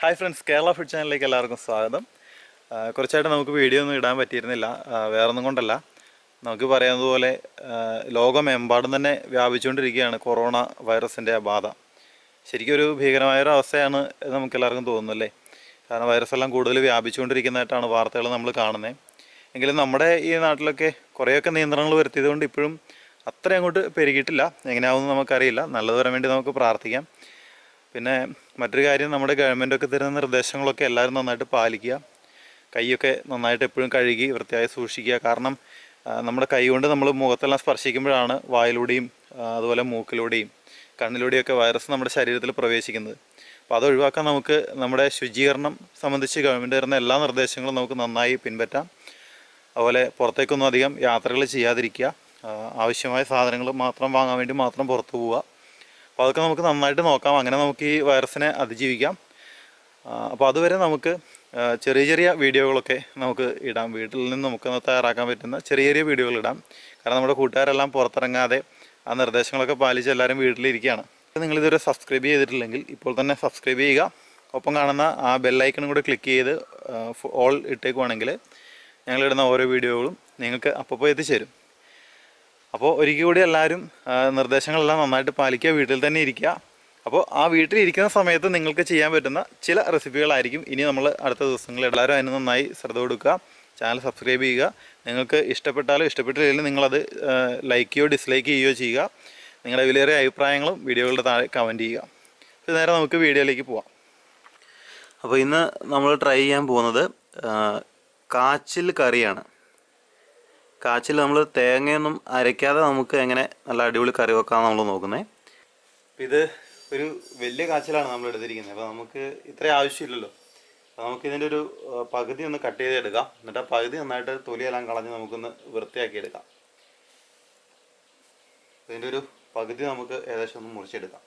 hi friends Kerala food ചാനലിലേക്ക് എല്ലാവർക്കും സ്വാഗതം ആ, കുറച്ചായിട്ട് നമുക്ക് വീഡിയോ ഒന്നും ഇടാൻ പറ്റിയിരുന്നില്ല ആ, വേറൊന്നും കൊണ്ടല്ല നമുക്ക് പറയുന്നത് പോലെ ആ, ലോകമെമ്പാടും തന്നെ വ്യാപിച്ചുകൊണ്ടിരിക്കുകയാണ് കൊറോണ വൈറസിൻ്റെ ആ ബാധ ശരിക്കും ഒരു ഭീകരമായൊരു അവസ്ഥയാണ് എന്ന് നമുക്ക് എല്ലാവർക്കും തോന്നുന്നു അല്ലേ കാരണം വൈറസ് എല്ലാം കൂടുതൽ വ്യാപിച്ചുകൊണ്ടിരിക്കുന്നതായിട്ടാണ് വാർത്തകൾ നമ്മൾ കാണുന്നത് എങ്കിലും നമ്മുടെ ഈ നാട്ടിലൊക്കെ കുറേയൊക്കെ നിയന്ത്രണങ്ങൾ വരുത്തിയത് കൊണ്ട് ഇപ്പോഴും അത്ര അങ്ങോട്ട് പെരുകിയിട്ടില്ല എങ്ങനെയാവുമെന്ന് നമുക്കറിയില്ല നല്ലത് വരാൻ വേണ്ടി നമുക്ക് പ്രാർത്ഥിക്കാം പിന്നെ മറ്റൊരു കാര്യം നമ്മുടെ ഗവൺമെൻറ്റൊക്കെ തരുന്ന നിർദ്ദേശങ്ങളൊക്കെ എല്ലാവരും നന്നായിട്ട് പാലിക്കുക കൈയൊക്കെ നന്നായിട്ട് എപ്പോഴും കഴുകി വൃത്തിയായി സൂക്ഷിക്കുക കാരണം ആ, നമ്മുടെ കൈ കൊണ്ട് നമ്മൾ മുഖത്തെല്ലാം സ്പർശിക്കുമ്പോഴാണ് വായിലൂടെയും ആ, അതുപോലെ മൂക്കിലൂടെയും കണ്ണിലൂടെയൊക്കെ വൈറസ് നമ്മുടെ ശരീരത്തിൽ പ്രവേശിക്കുന്നത് അപ്പോൾ അത് ഒഴിവാക്കാൻ നമുക്ക് നമ്മുടെ ശുചീകരണം സംബന്ധിച്ച് ഗവൺമെൻറ് തരുന്ന എല്ലാ നിർദ്ദേശങ്ങളും നമുക്ക് നന്നായി പിൻപറ്റാം അതുപോലെ പുറത്തേക്കൊന്നും അധികം യാത്രകൾ ചെയ്യാതിരിക്കുക ആ, ആവശ്യമായ സാധനങ്ങൾ മാത്രം വാങ്ങാൻ വേണ്ടി മാത്രം പുറത്തു പോവുക അപ്പോൾ അതൊക്കെ നമുക്ക് നന്നായിട്ട് നോക്കാം അങ്ങനെ നമുക്ക് ഈ വൈറസിനെ അതിജീവിക്കാം അപ്പോൾ അതുവരെ നമുക്ക് ആ, ചെറിയ ചെറിയ വീഡിയോകളൊക്കെ നമുക്ക് ഇടാം വീട്ടിൽ നിന്ന് നമുക്ക് തയ്യാറാക്കാൻ പറ്റുന്ന ചെറിയ ചെറിയ വീഡിയോകൾ ഇടാം കാരണം നമ്മുടെ കൂട്ടുകാരെല്ലാം പുറത്തിറങ്ങാതെ ആ നിർദ്ദേശങ്ങളൊക്കെ പാലിച്ച് എല്ലാവരും വീട്ടിലിരിക്കുകയാണ് നിങ്ങളിതുവരെ സബ്സ്ക്രൈബ് ചെയ്തിട്ടില്ലെങ്കിൽ ഇപ്പോൾ തന്നെ സബ്സ്ക്രൈബ് ചെയ്യുക ഒപ്പം കാണുന്ന ആ ബെല്ലൈക്കണും കൂടെ ക്ലിക്ക് ചെയ്ത് ഓൾ ഇട്ടേക്കുവാണെങ്കിൽ ഞങ്ങളിടുന്ന ഓരോ വീഡിയോകളും നിങ്ങൾക്ക് അപ്പോൾ എത്തിച്ചേരും അപ്പോൾ ഒരിക്കൽ കൂടി എല്ലാവരും ആ, നിർദ്ദേശങ്ങളെല്ലാം നന്നായിട്ട് പാലിക്കുക വീട്ടിൽ തന്നെ ഇരിക്കുക അപ്പോൾ ആ വീട്ടിലിരിക്കുന്ന സമയത്ത് നിങ്ങൾക്ക് ചെയ്യാൻ പറ്റുന്ന ചില റെസിപ്പികളായിരിക്കും ഇനി നമ്മൾ അടുത്ത ദിവസങ്ങളിൽ എല്ലാവരും അതിന് നന്നായി ശ്രദ്ധ കൊടുക്കുക ചാനൽ സബ്സ്ക്രൈബ് ചെയ്യുക നിങ്ങൾക്ക് ഇഷ്ടപ്പെട്ടാലോ ഇഷ്ടപ്പെട്ടില്ലെങ്കിലും നിങ്ങളത് ലൈക്ക് ചെയ്യുകയോ ഡിസ്ലൈക്ക് ചെയ്യുകയോ ചെയ്യുക നിങ്ങളുടെ വിലയേറിയ അഭിപ്രായങ്ങളും വീഡിയോകളുടെ താഴെ കമൻറ്റ് ചെയ്യുക അപ്പോൾ നേരെ നമുക്ക് വീഡിയോയിലേക്ക് പോവാം അപ്പോൾ ഇന്ന് നമ്മൾ ട്രൈ ചെയ്യാൻ പോകുന്നത് ആ, കാച്ചിൽ കറിയാണ് കാച്ചിൽ നമ്മൾ തേങ്ങയൊന്നും അരയ്ക്കാതെ നമുക്ക് എങ്ങനെ നല്ല അടിപൊളി കറി വെക്കാമെന്ന് നമ്മൾ നോക്കുന്നത് ഇത് ഒരു വലിയ കാച്ചിലാണ് നമ്മൾ എടുത്തിരിക്കുന്നത് അപ്പോൾ നമുക്ക് ഇത്ര ആവശ്യമില്ലല്ലോ അപ്പോൾ നമുക്ക് ഇതിൻ്റെ ഒരു ആ, പകുതി ഒന്ന് കട്ട് ചെയ്ത് എടുക്കാം എന്നിട്ട് ആ പകുതി നന്നായിട്ട് തൊലിയെല്ലാം കളഞ്ഞ് നമുക്കൊന്ന് വൃത്തിയാക്കി എടുക്കാം ഇതിൻ്റെ ഒരു പകുതി നമുക്ക് ഏകദേശം ഒന്ന് മുറിച്ചെടുക്കാം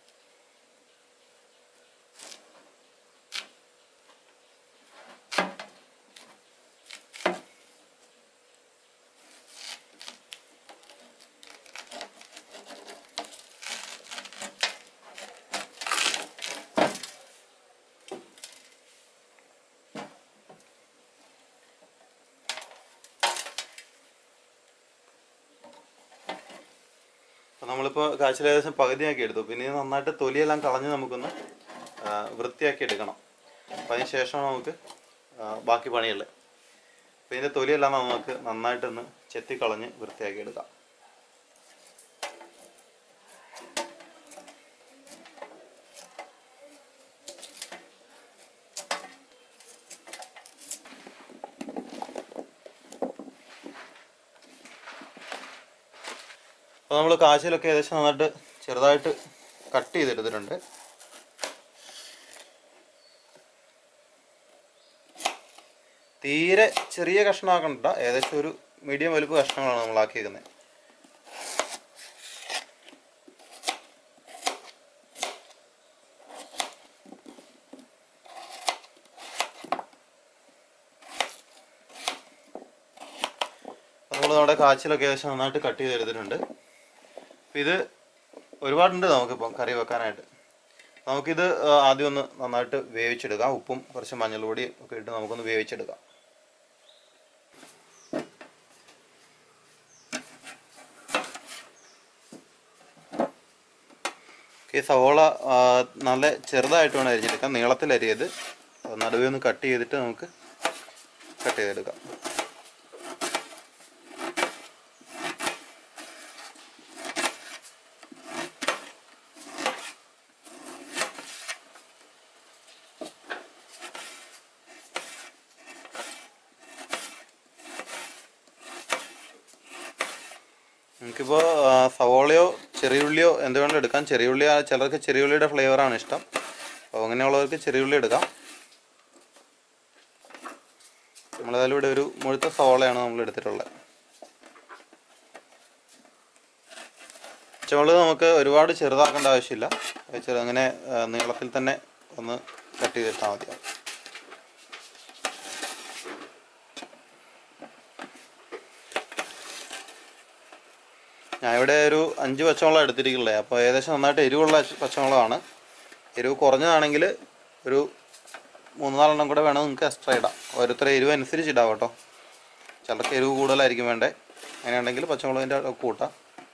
അപ്പോൾ നമ്മളിപ്പോൾ കാച്ചിൽ ഏകദേശം പകുതിയാക്കി എടുത്തു പിന്നെ ഇത് നന്നായിട്ട് തൊലിയെല്ലാം കളഞ്ഞ് നമുക്കൊന്ന് ആ, വൃത്തിയാക്കി എടുക്കണം അപ്പോൾ അതിന് ശേഷമാണ് നമുക്ക് ആ, ബാക്കി പണിയുള്ളത് അപ്പോൾ ഇതിൻ്റെ തൊലിയെല്ലാം നമുക്ക് നന്നായിട്ടൊന്ന് ചെത്തിക്കളഞ്ഞ് വൃത്തിയാക്കി എടുക്കാം അപ്പോൾ നമ്മൾ കാച്ചിലൊക്കെ ഏകദേശം നന്നായിട്ട് ചെറുതായിട്ട് കട്ട് ചെയ്തെടുത്തിട്ടുണ്ട് തീരെ ചെറിയ കഷ്ണമാക്കണ്ട ഏകദേശം ഒരു മീഡിയം വലുപ്പ കഷ്ണങ്ങളാണ് നമ്മൾ ആക്കിയേക്കുന്നത് നമ്മൾ നമ്മുടെ കാച്ചിലൊക്കെ ഏകദേശം നന്നായിട്ട് കട്ട് ചെയ്തെടുത്തിട്ടുണ്ട് അപ്പം ഇത് ഒരുപാടുണ്ട് നമുക്കിപ്പം കറി വെക്കാനായിട്ട് നമുക്കിത് ആ, ആദ്യം ഒന്ന് നന്നായിട്ട് വേവിച്ചെടുക്കാം ഉപ്പും കുറച്ച് മഞ്ഞൾപ്പൊടി ഒക്കെ ഇട്ട് നമുക്കൊന്ന് വേവിച്ചെടുക്കാം ഈ സവോള ആ, നല്ല ചെറുതായിട്ട് വേണം അരിഞ്ഞെടുക്കാം നീളത്തിൽ അരിയത് നടുവേ ഒന്ന് കട്ട് ചെയ്തിട്ട് നമുക്ക് കട്ട് ചെയ്തെടുക്കാം നമുക്കിപ്പോൾ സവോളയോ ചെറിയുള്ളിയോ എന്ത് വേണമെങ്കിലും എടുക്കാം ചെറിയുള്ളി ആ- ചിലർക്ക് ചെറിയുള്ളിയുടെ ഫ്ലേവറാണ് ഇഷ്ടം അപ്പോൾ അങ്ങനെയുള്ളവർക്ക് ചെറിയുള്ളി എടുക്കാം നമ്മളേതായാലും ഇവിടെ ഒരു മുഴുത്ത സവോളയാണ് നമ്മൾ എടുത്തിട്ടുള്ളത് പച്ചമുളക് നമുക്ക് ഒരുപാട് ചെറുതാക്കേണ്ട ആവശ്യമില്ല അത് ചെറു അങ്ങനെ ആ, നീളത്തിൽ തന്നെ ഒന്ന് കട്ട് ചെയ്തിട്ടാൽ മതിയാവും ഞാൻ ഇവിടെ ഒരു അഞ്ച് പച്ചമുളക് എടുത്തിരിക്കുള്ളത് അപ്പോൾ ഏകദേശം നന്നായിട്ട് എരിവുള്ള പച്ചമുളകാണ് എരിവ് കുറഞ്ഞതാണെങ്കിൽ ഒരു മൂന്ന് നാലെണ്ണം കൂടെ വേണം നിങ്ങൾക്ക് എക്സ്ട്രാ ഇടാം ഓരോരുത്തരുടെ എരിവ് അനുസരിച്ച് ഇടാം കേട്ടോ ചിലർക്ക് എരിവ് കൂടുതലായിരിക്കും വേണ്ടേ അങ്ങനെയുണ്ടെങ്കിൽ പച്ചമുളകിൻ്റെ കൂട്ടാം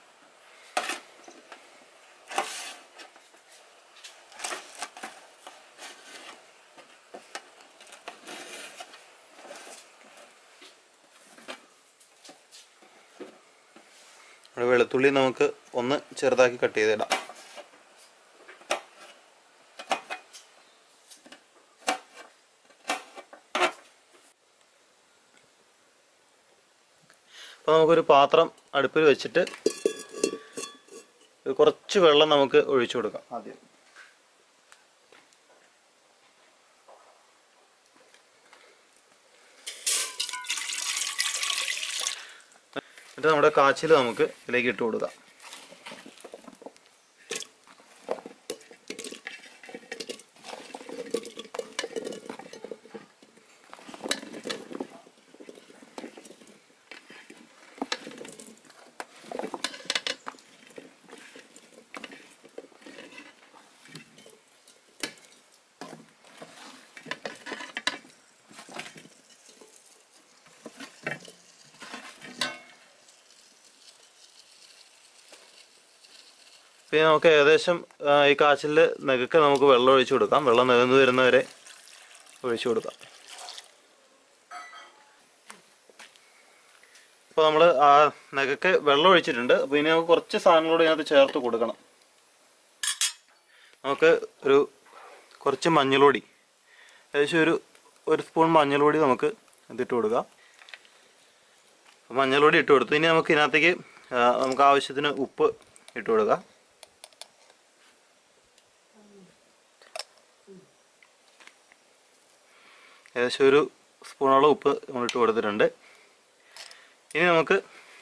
ഇവിടെ വെളുത്തുള്ളി നമുക്ക് ഒന്ന് ചെറുതാക്കി കട്ട് ചെയ്തിടാം അപ്പോൾ നമുക്കൊരു പാത്രം അടുപ്പിൽ വെച്ചിട്ട് ഒരു കുറച്ച് വെള്ളം നമുക്ക് ഒഴിച്ചു കൊടുക്കാം ആദ്യം എന്നിട്ട് നമ്മുടെ കാച്ചിൽ നമുക്ക് ഇതിലേക്ക് ഇട്ട് കൊടുക്കാം പിന്നെ നമുക്ക് ഏകദേശം ആ, ഈ കാച്ചിലിൽ നെകക്ക് നമുക്ക് വെള്ളം ഒഴിച്ചു കൊടുക്കാം വെള്ളം നികന്ന് വരുന്നവരെ ഒഴിച്ചു കൊടുക്കാം ഇപ്പോൾ നമ്മൾ ആ നെകക്ക് വെള്ളം ഒഴിച്ചിട്ടുണ്ട് അപ്പോൾ ഇനി നമുക്ക് കുറച്ച് സാധനങ്ങളോട് ഇതിനകത്ത് ചേർത്ത് കൊടുക്കണം നമുക്ക് ഒരു കുറച്ച് മഞ്ഞൾപ്പൊടി ഏകദേശം ഒരു ഒരു സ്പൂൺ മഞ്ഞൾപ്പൊടി നമുക്ക് ഇതിട്ട് കൊടുക്കാം മഞ്ഞൾപ്പൊടി ഇട്ട് കൊടുത്തു ഇനി നമുക്ക് ഇതിനകത്തേക്ക് ആ, നമുക്ക് ആവശ്യത്തിന് ഉപ്പ് ഇട്ട് കൊടുക്കാം ഏകദേശം ഒരു സ്പൂണോളം ഉപ്പ് നമ്മൾ ഇട്ട് കൊടുത്തിട്ടുണ്ട് ഇനി നമുക്ക്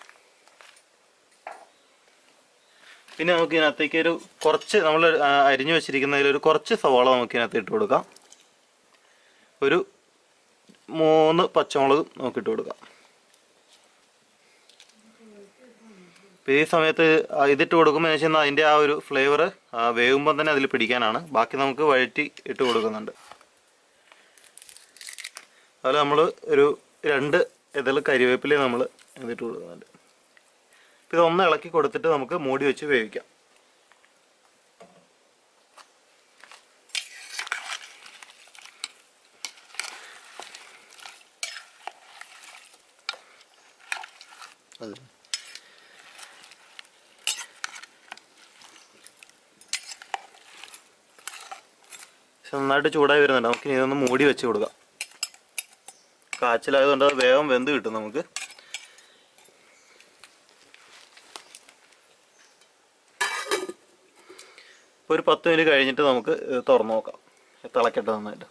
പിന്നെ നമുക്ക് ഇതിനകത്തേക്ക് ഒരു കുറച്ച് നമ്മൾ അരിഞ്ഞു വെച്ചിരിക്കുന്നതിൽ ഒരു കുറച്ച് സവാള നമുക്ക് ഇതിനകത്ത് ഇട്ട് കൊടുക്കാം ഒരു മൂന്ന് പച്ചമുളക് നമുക്ക് ഇട്ട് കൊടുക്കാം ഇപ്പം ഈ സമയത്ത് ആ ഇതിട്ട് കൊടുക്കുമ്പോൾ എന്ന് വെച്ചാൽ അതിൻ്റെ ആ ഒരു ഫ്ലേവർ വേകുമ്പോൾ തന്നെ അതിൽ പിടിക്കാനാണ് ബാക്കി നമുക്ക് വഴറ്റി ഇട്ട് കൊടുക്കുന്നുണ്ട് അതുപോലെ നമ്മൾ ഒരു രണ്ട് ഇതൾ കരിവേപ്പില നമ്മൾ ഇതിട്ട് കൊടുക്കുന്നുണ്ട് അപ്പം ഇതൊന്ന് ഇളക്കി കൊടുത്തിട്ട് നമുക്ക് മൂടി വെച്ച് വേവിക്കാം അത് പക്ഷെ നന്നായിട്ട് ചൂടായി വരുന്നുണ്ട് നമുക്ക് ഇനി ഇതൊന്ന് മൂടി വെച്ച് കൊടുക്കാം കാച്ചിലായതുകൊണ്ട് അത് വേഗം വെന്ത് കിട്ടും നമുക്ക് ഇപ്പോൾ ഒരു പത്ത് മിനിറ്റ് കഴിഞ്ഞിട്ട് നമുക്ക് ഇത് തുറന്ന് നോക്കാം തിളക്കട്ടെ നന്നായിട്ട്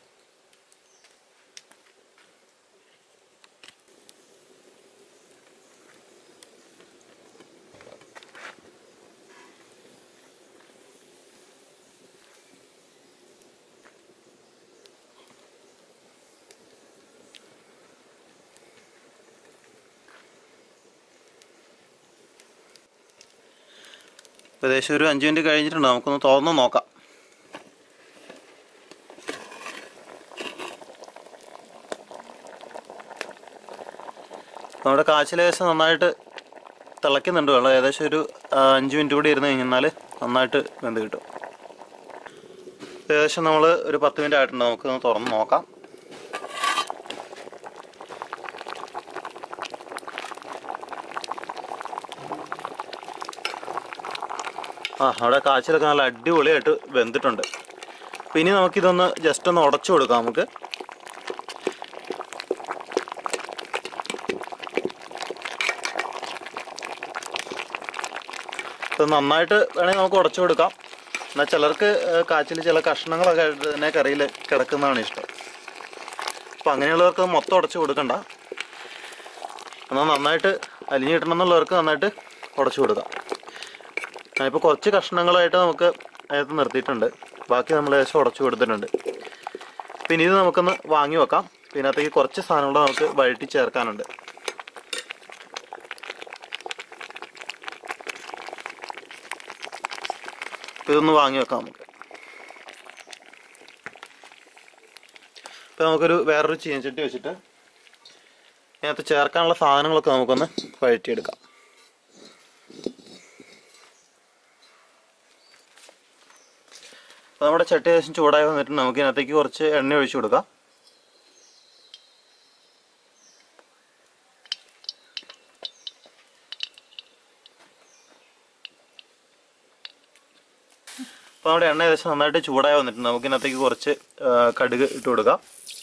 ഇപ്പോൾ ഏകദേശം ഒരു അഞ്ച് മിനിറ്റ് കഴിഞ്ഞിട്ടുണ്ട് നമുക്കൊന്ന് തുറന്ന് നോക്കാം നമ്മുടെ കാച്ചിൽ ഏകദേശം നന്നായിട്ട് തിളയ്ക്കുന്നുണ്ട് വെള്ളം ഏകദേശം ഒരു ആ, അഞ്ച് മിനിറ്റ് കൂടി ഇരുന്ന് കഴിഞ്ഞാൽ നന്നായിട്ട് വെന്ത് കിട്ടും ഏകദേശം നമ്മൾ ഒരു പത്ത് മിനിറ്റ് ആയിട്ടുണ്ട് നമുക്കൊന്ന് തുറന്ന് നോക്കാം ആ അവിടെ കാച്ചിലൊക്കെ നല്ല അടിപൊളിയായിട്ട് വെന്തിട്ടുണ്ട് അപ്പം ഇനി നമുക്കിതൊന്ന് ജസ്റ്റ് ഒന്ന് ഉടച്ചു കൊടുക്കാം നമുക്ക് ഇത് നന്നായിട്ട് വേണമെങ്കിൽ നമുക്ക് ഉടച്ചു കൊടുക്കാം എന്നാൽ ചിലർക്ക് കാച്ചിൽ ചില കഷ്ണങ്ങളൊക്കെ തന്നെ കറിയിൽ കിടക്കുന്നതാണ് ഇഷ്ടം അപ്പം അങ്ങനെയുള്ളവർക്ക് മൊത്തം ഉടച്ചു കൊടുക്കണ്ട എന്നാൽ നന്നായിട്ട് അലിഞ്ഞു കിട്ടണമെന്നുള്ളവർക്ക് നന്നായിട്ട് ഉടച്ചു കൊടുക്കാം ഇപ്പോൾ കുറച്ച് കഷ്ണങ്ങളായിട്ട് നമുക്ക് അതിനകത്ത് നിർത്തിയിട്ടുണ്ട് ബാക്കി നമ്മൾ ഏകദേശം ഉടച്ചു കൊടുത്തിട്ടുണ്ട് പിന്നെ ഇത് നമുക്കൊന്ന് വാങ്ങി വെക്കാം പിന്നെ ഇതിനകത്തേക്ക് കുറച്ച് സാധനങ്ങൾ നമുക്ക് വഴറ്റി ചേർക്കാനുണ്ട് ഇതൊന്ന് വാങ്ങി വെക്കാം നമുക്ക് ഇപ്പം നമുക്കൊരു വേറൊരു ചീനച്ചട്ടി വെച്ചിട്ട് ഇതിനകത്ത് ചേർക്കാനുള്ള സാധനങ്ങളൊക്കെ നമുക്കൊന്ന് വഴറ്റിയെടുക്കാം അപ്പോൾ നമ്മുടെ ചട്ടി ഏകദേശം ചൂടായി വന്നിട്ട് നമുക്ക് ഇതിനകത്തേക്ക് കുറച്ച് എണ്ണ ഒഴിച്ചു കൊടുക്കാം അപ്പോൾ നമ്മുടെ എണ്ണ ഏകദേശം നന്നായിട്ട് ചൂടായി വന്നിട്ടുണ്ട് നമുക്ക് ഇതിനകത്തേക്ക് കുറച്ച് ആ, കടുക് ഇട്ട് കൊടുക്കാം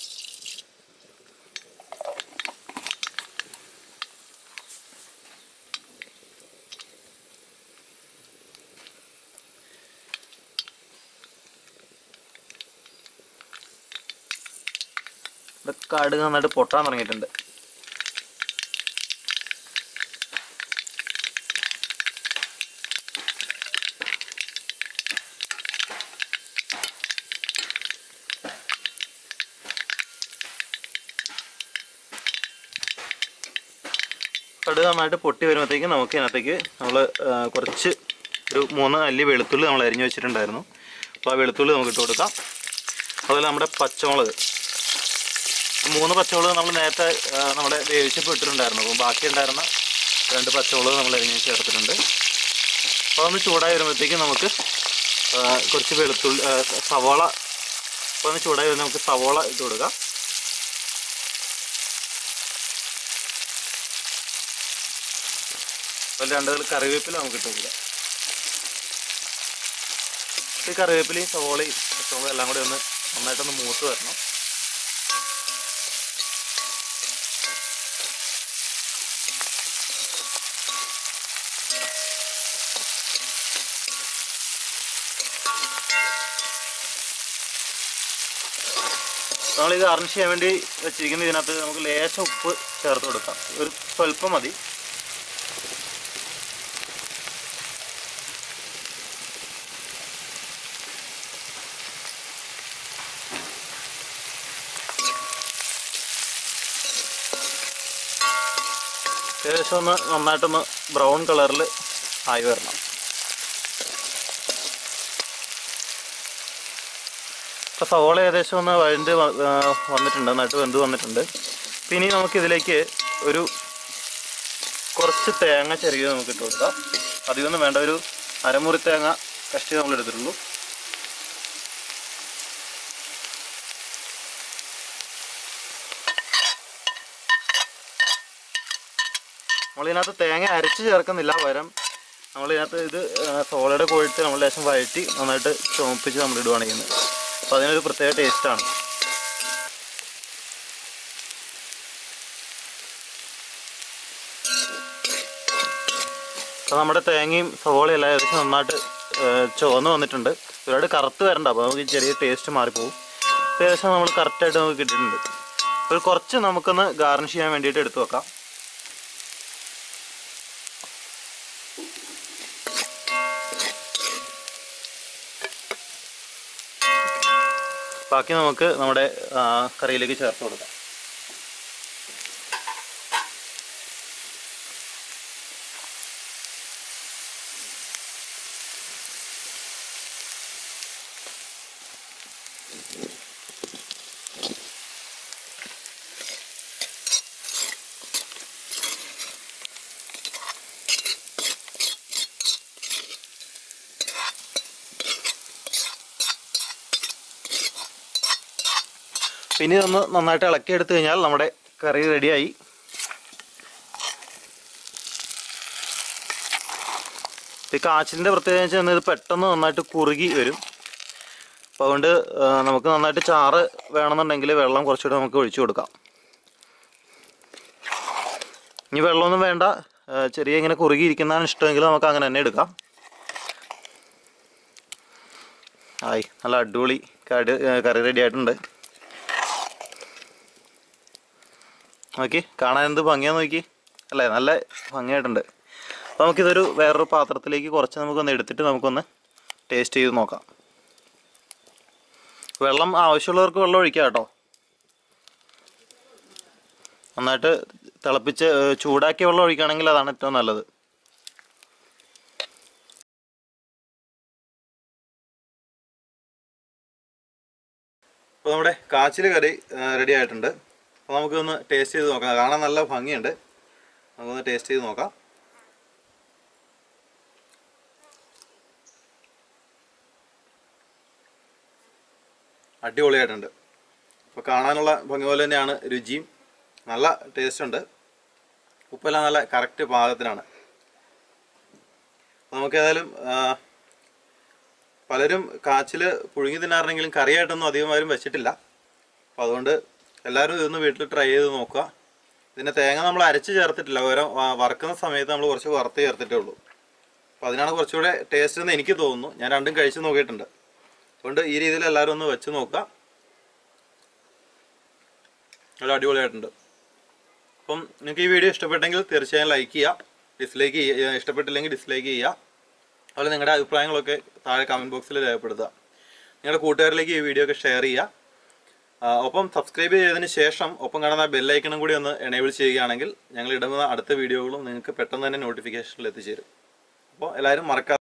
ഇവിടെ കടുക് നന്നായിട്ട് പൊട്ടാൻ തുടങ്ങിയിട്ടുണ്ട് കടുക് നന്നായിട്ട് പൊട്ടി വരുമ്പോഴത്തേക്കും നമുക്ക് ഇതിനകത്തേക്ക് നമ്മൾ കുറച്ച് ഒരു മൂന്ന് അല്ലി വെളുത്തുള്ളി നമ്മൾ അരിഞ്ഞു വെച്ചിട്ടുണ്ടായിരുന്നു അപ്പോൾ ആ വെളുത്തുള്ളി നമുക്ക് ഇട്ട് കൊടുക്കാം അതുപോലെ നമ്മുടെ പച്ചമുളക് മൂന്ന് പച്ചമുളക് നമ്മൾ നേരത്തെ ആ, നമ്മുടെ വേവിച്ചപ്പോൾ ഇട്ടിട്ടുണ്ടായിരുന്നു അപ്പോൾ ബാക്കി ഉണ്ടായിരുന്ന രണ്ട് പച്ചമുളക് നമ്മൾ അരിഞ്ഞ് ചേർത്തിട്ടുണ്ട് അപ്പോൾ ഒന്ന് ചൂടായി വരുമ്പോഴത്തേക്കും നമുക്ക് ആ, കുറച്ച് വെളുത്തുള്ളി ആ, സവാള അപ്പോൾ ഒന്ന് ചൂടായി വരുമ്പോൾ നമുക്ക് സവാള ഇട്ട് കൊടുക്കാം അതുപോലെ രണ്ട് തരം കറിവേപ്പില നമുക്ക് ഇട്ട് കൊടുക്കാം ഈ കറിവേപ്പിലയും സവോളയും പച്ചമുളകും എല്ലാം കൂടി ഒന്ന് നന്നായിട്ടൊന്ന് മൂത്ത് വരണം നമ്മൾ ഇത് ഗാർണിഷ് ചെയ്യാൻ വേണ്ടി വെച്ചിരിക്കുന്ന ഇതിനകത്ത് നമുക്ക് ലേശം ഉപ്പ് ചേർത്ത് കൊടുക്കാം ഒരു സ്വല്പം മതി ഏകദേശം ഒന്ന് നന്നായിട്ടൊന്ന് ബ്രൗൺ കളറിൽ ആയി വരണം ഇപ്പോൾ സവോള ഏകദേശം ഒന്ന് വഴണ്ട് വ- ആ, വന്നിട്ടുണ്ട് നന്നായിട്ട് വെന്ത് വന്നിട്ടുണ്ട് പിന്നെ ഇനി നമുക്കിതിലേക്ക് ഒരു കുറച്ച് തേങ്ങ ചെറിയ നമുക്ക് ഇട്ട് കൊടുക്കാം അധികമൊന്നും വേണ്ട ഒരു അരമുറി തേങ്ങ കഷ്ടി നമ്മൾ എടുത്തിട്ടുള്ളൂ നമ്മളിതിനകത്ത് തേങ്ങ അരച്ച് ചേർക്കുന്നില്ല പകരം നമ്മളിതിനകത്ത് ഇത് ആ, സോളയുടെ കോഴിട്ട് നമ്മൾ ലേശം വഴറ്റി നന്നായിട്ട് ചുമപ്പിച്ച് നമ്മൾ ഇടുവാണ് ചെയ്യുന്നത് അപ്പോൾ അതിനൊരു പ്രത്യേക ടേസ്റ്റാണ് അപ്പോൾ നമ്മുടെ തേങ്ങയും സവോളയും എല്ലാം ഏകദേശം നന്നായിട്ട് ആ, ചുവന്ന് വന്നിട്ടുണ്ട് ഒരുപാട് കറുത്ത് വരണ്ട അപ്പോൾ നമുക്ക് ചെറിയ ടേസ്റ്റ് മാറിപ്പോവും അപ്പോൾ ഏകദേശം നമ്മൾ കറക്റ്റായിട്ട് നമുക്ക് കിട്ടിയിട്ടുണ്ട് ഒരു കുറച്ച് നമുക്കൊന്ന് ഗാർണിഷ് ചെയ്യാൻ വേണ്ടിയിട്ട് എടുത്തു വെക്കാം ബാക്കി നമുക്ക് നമ്മുടെ ആ, കറിയിലേക്ക് ചേർത്ത് കൊടുക്കാം പിന്നെ ഇതൊന്ന് നന്നായിട്ട് ഇളക്കി എടുത്തു കഴിഞ്ഞാൽ നമ്മുടെ കറി റെഡിയായി ഈ കാച്ചിലിൻ്റെ പ്രത്യേകത എന്ന് വെച്ചാൽ ഇത് പെട്ടെന്ന് നന്നായിട്ട് കുറുകി വരും അപ്പോൾ അതുകൊണ്ട് ആ, നമുക്ക് നന്നായിട്ട് ചാറ് വേണമെന്നുണ്ടെങ്കിൽ വെള്ളം കുറച്ചുകൂടെ നമുക്ക് ഒഴിച്ചു കൊടുക്കാം ഇനി വെള്ളമൊന്നും വേണ്ട ആ, ചെറിയ ഇങ്ങനെ കുറുകി ഇരിക്കുന്നതാണ് ഇഷ്ടമെങ്കിൽ നമുക്ക് അങ്ങനെ തന്നെ എടുക്കാം ആയി നല്ല അടിപൊളി കടി കറി റെഡി ആയിട്ടുണ്ട് നോക്കി കാണാൻ എന്ത് ഭംഗിയാന്ന് നോക്കി അല്ലേ നല്ല ഭംഗിയായിട്ടുണ്ട് അപ്പോൾ നമുക്കിതൊരു വേറൊരു പാത്രത്തിലേക്ക് കുറച്ച് നമുക്കൊന്ന് എടുത്തിട്ട് നമുക്കൊന്ന് ടേസ്റ്റ് ചെയ്ത് നോക്കാം വെള്ളം ആവശ്യമുള്ളവർക്ക് വെള്ളം ഒഴിക്കാം കേട്ടോ നന്നായിട്ട് തിളപ്പിച്ച് ഏഹ്, ചൂടാക്കിയ വെള്ളം ഒഴിക്കുകയാണെങ്കിൽ അതാണ് ഏറ്റവും നല്ലത് അപ്പോൾ നമ്മുടെ കാച്ചിൽ കറി റെഡി ആയിട്ടുണ്ട് അപ്പോൾ നമുക്കൊന്ന് ടേസ്റ്റ് ചെയ്ത് നോക്കാം കാണാൻ നല്ല ഭംഗിയുണ്ട് നമുക്കൊന്ന് ടേസ്റ്റ് ചെയ്ത് നോക്കാം അടിപൊളിയായിട്ടുണ്ട് അപ്പോൾ കാണാനുള്ള ഭംഗി പോലെ തന്നെയാണ് രുചിയും നല്ല ടേസ്റ്റ് ഉണ്ട് ഉപ്പെല്ലാം നല്ല കറക്റ്റ് പാകത്തിനാണ് അപ്പോൾ നമുക്ക് ഏതായാലും ആ, പലരും കാച്ചിൽ പുഴുങ്ങി തിന്നാറുണ്ടെങ്കിലും കറിയായിട്ടൊന്നും അധികം ആരും വെച്ചിട്ടില്ല അപ്പോൾ അതുകൊണ്ട് എല്ലാവരും ഇതൊന്ന് വീട്ടിൽ ട്രൈ ചെയ്ത് നോക്കുക ഇതിൻ്റെ തേങ്ങ നമ്മൾ അരച്ച് ചേർത്തിട്ടില്ല ഓരോ വ- വറുക്കുന്ന സമയത്ത് നമ്മൾ കുറച്ച് വറുത്ത് ചേർത്തിട്ടേ ഉള്ളൂ അപ്പോൾ അതിനാണ് കുറച്ചുകൂടെ ടേസ്റ്റ് എന്ന് എനിക്ക് തോന്നുന്നു ഞാൻ രണ്ടും കഴിച്ച് നോക്കിയിട്ടുണ്ട് അതുകൊണ്ട് ഈ രീതിയിൽ എല്ലാവരും ഒന്ന് വെച്ച് നോക്കുക നല്ല അടിപൊളിയായിട്ടുണ്ട് അപ്പം നിങ്ങൾക്ക് ഈ വീഡിയോ ഇഷ്ടപ്പെട്ടെങ്കിൽ തീർച്ചയായും ലൈക്ക് ചെയ്യുക ഡിസ്ലൈക്ക് ചെയ്യുക ഇഷ്ടപ്പെട്ടില്ലെങ്കിൽ ഡിസ്ലൈക്ക് ചെയ്യുക അതുപോലെ നിങ്ങളുടെ അഭിപ്രായങ്ങളൊക്കെ താഴെ കമൻറ്റ് ബോക്സിൽ രേഖപ്പെടുത്തുക നിങ്ങളുടെ കൂട്ടുകാരിലേക്ക് ഈ വീഡിയോ ഒക്കെ ഷെയർ ചെയ്യുക ആ, ഒപ്പം സബ്സ്ക്രൈബ് ചെയ്തതിന് ശേഷം ഒപ്പം കാണുന്ന ബെല്ലൈക്കണും കൂടി ഒന്ന് എനേബിൾ ചെയ്യുകയാണെങ്കിൽ ഞങ്ങൾ ഇടുന്ന അടുത്ത വീഡിയോകളും നിങ്ങൾക്ക് പെട്ടെന്ന് തന്നെ നോട്ടിഫിക്കേഷനിൽ എത്തിച്ചേരും അപ്പോൾ എല്ലാവരും മറക്കാതെ